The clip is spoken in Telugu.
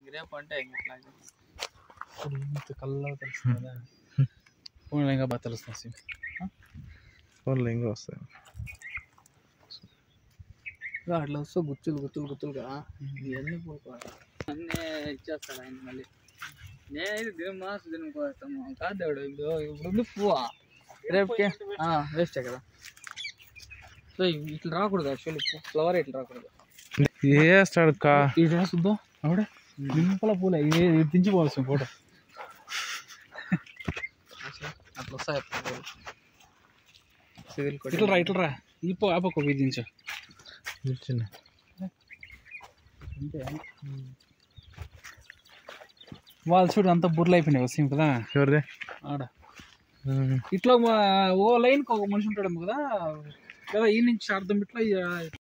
గ్రేప్ అంటే ఇట్లా ఇంత కళ్ళగా తెలుస్తుంది కదా ఫోన్లో ఇంకా బాగా తెలుస్తుంది సిమ్ ఫోన్లో ఇంకా వస్తాయి ఇంకా అట్లా వస్తే గుత్తులు గుత్తులు గుత్తులుగా ఇవన్నీ పోతాయి అన్నీ ఇచ్చేస్తాడు ఆయన మళ్ళీ నేనైతే దినం మాస్ దినం కోస్తాము కాదు దేవుడు ఇప్పుడు ఇప్పుడు ఉంది పువ్వా రేపుకి వేస్టే కదా సో ఇట్లా రాకూడదు యాక్చువల్లీ ఫ్లవర్ ఇట్లా రాకూడదు వేస్తాడు కా ఇది చూద్దాం ఆవిడ సింపుల్ పూలే ఇది ఇది దించిపోవాల్సింది ఫోటో అట్లా వస్తాయి పువ్వులు. సివిల్ కోడ్ ఇట్లా రా ఇట్లా రా ఈ పో ఆ పక్క పోయి దించు నిల్చున్నా. అంతే వాళ్ళు చూడు అంత బుర్రలు అయిపోయినాయి వస్తాం కదా ఎవరిదే ఆడ ఉమ్. ఇట్లా మా- ఓ లైన్కి ఒక మనిషి ఉంటాడేమో కదా కదా ఈ నుంచి అర్థం ఇట్లా ఈ-